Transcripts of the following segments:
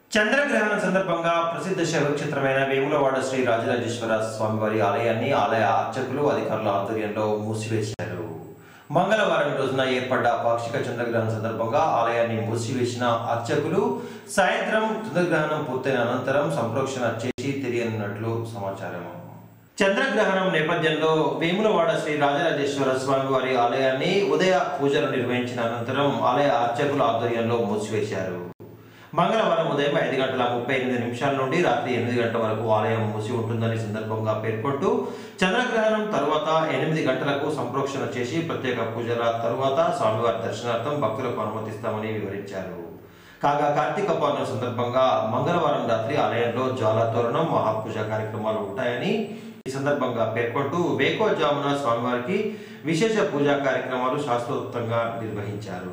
చంద్రగ్రహణం సందర్భంగా ప్రసిద్ధ శైవక్షేత్రమైన వేములవాడ శ్రీ రాజరాజేశ్వర స్వామివారి ఆలయాన్ని ఆలయ అర్చకులు అధికారుల ఆధ్వర్యంలో మూసివేశారు మంగళవారం రోజున ఏర్పడ్డ పాక్షిక చంద్రగ్రహణం సందర్భంగా ఆలయాన్ని మూసివేసిన అర్చకులు సాయంత్రం చంద్రగ్రహణం పూర్తయిన అనంతరం సంప్రోక్షణ చేసి తెలియనున్నట్లు సమాచారం చంద్రగ్రహణం నేపథ్యంలో వేములవాడ శ్రీ రాజరాజేశ్వర స్వామివారి ఆలయాన్ని ఉదయ పూజలు నిర్వహించిన అనంతరం ఆలయ అర్చకుల ఆధ్వర్యంలో మూసివేశారు మంగళవారం ఉదయం ఐదు గంటల ముప్పై ఎనిమిది నిమిషాల నుండి రాత్రి ఎనిమిది గంటల వరకు ఆలయం మూసి ఉంటుందని సందర్భంగా పేర్కొంటూ చంద్రగ్రహణం తరువాత ఎనిమిది గంటలకు సంప్రోక్షణ చేసి ప్రత్యేక పూజల తరువాత స్వామివారి దర్శనార్థం భక్తులకు అనుమతిస్తామని వివరించారు కాగా కార్తీక పౌర్ణమి సందర్భంగా మంగళవారం రాత్రి ఆలయంలో జ్వాలా తోరణం మహాపూజ కార్యక్రమాలు ఉంటాయని ఈ సందర్భంగా పేర్కొంటూ వేకోజామున స్వామివారికి విశేష పూజా కార్యక్రమాలు శాస్త్రోక్తంగా నిర్వహించారు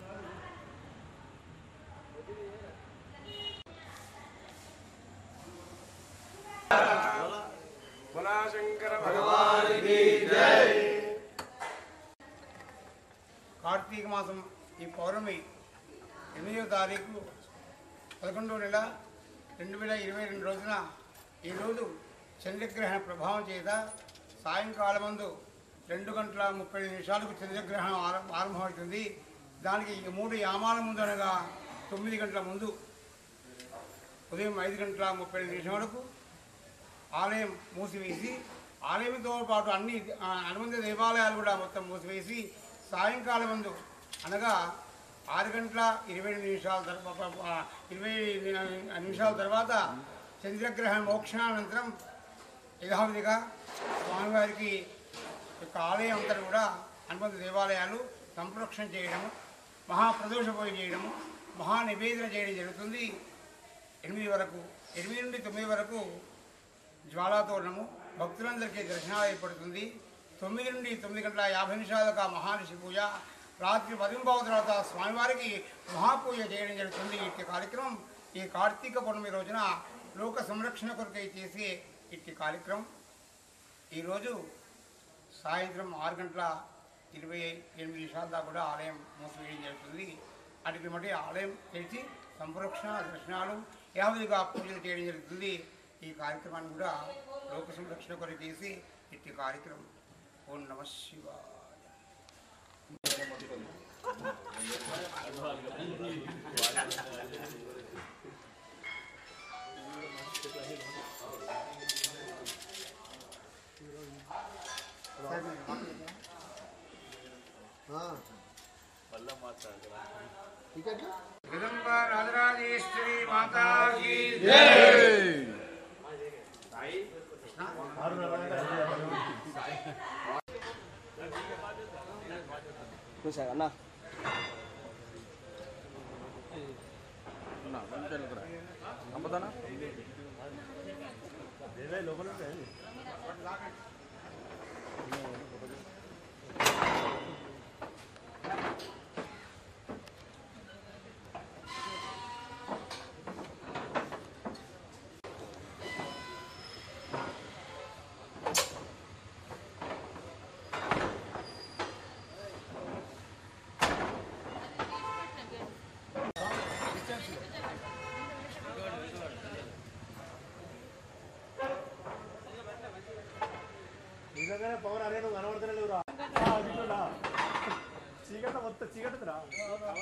కార్తీక మాసం ఈ పౌర్ణమి ఎనిమిదవ తారీఖు పదకొండవ నెల రెండు వేల ఇరవై రెండు రోజున ఈరోజు చంద్రగ్రహణ ప్రభావం చేత సాయంకాలమందు రెండు గంటల ముప్పై నిమిషాలకు చంద్రగ్రహణం ఆరం- ఆరంభమవుతుంది దానికి ఈ మూడు యామాల ముందు అనగా తొమ్మిది గంటల ముందు ఉదయం ఐదు గంటల ముప్పై నిమిషాలకు ఆలయం మూసివేసి ఆలయంతో పాటు అన్ని ఆ, అనుబంధ దేవాలయాలు కూడా మొత్తం మూసివేసి సాయంకాలం ముందు అనగా ఆరు గంటల ఇరవై ఎనిమిది నిమిషాల తర్వాత ఇరవై నిమిషాల తర్వాత చంద్రగ్రహణ మోక్షానంతరం యథావిధిగా స్వామివారికి యొక్క ఆలయం అంతా కూడా అనుబంధ దేవాలయాలు సంరక్షణ చేయడము మహాప్రదోష పూజ చేయడము మహా నివేదన చేయడం జరుగుతుంది ఎనిమిది వరకు ఎనిమిది నుండి తొమ్మిది వరకు జ్వాలాతోరణము భక్తులందరికీ దర్శనాలు ఏర్పడుతుంది తొమ్మిది నుండి తొమ్మిది గంటల యాభై నిమిషాలకు మహానిషి పూజ రాత్రి పదింబావ తర్వాత స్వామివారికి మహాపూజ చేయడం జరుగుతుంది ఇట్టి కార్యక్రమం ఈ కార్తీక పౌర్ణమి రోజున లోక సంరక్షణ కొరకై చేసే ఇట్టి కార్యక్రమం ఈరోజు సాయంత్రం ఆరు గంటల ఇరవై ఎనిమిది నిమిషాల దాకా కూడా ఆలయం మూసివేయడం జరుగుతుంది అటుకి మట్టి ఆలయం తెరిచి సంప్రోక్షణ దర్శనాలు యావదిగా పూజలు చేయడం జరుగుతుంది ఈ కార్యక్రమాన్ని కూడా లోక సంరక్షణ కొరకు చేసి ఇట్టి కార్యక్రమం ఓం నమ శివాయ జగదంబ రాజరాజేశ్వరి మాతా కీ అన్న నిజంగానే పవన్ అరే నువ్వు కనబడతలేవురా చీకట మొత్తం చీకటిరా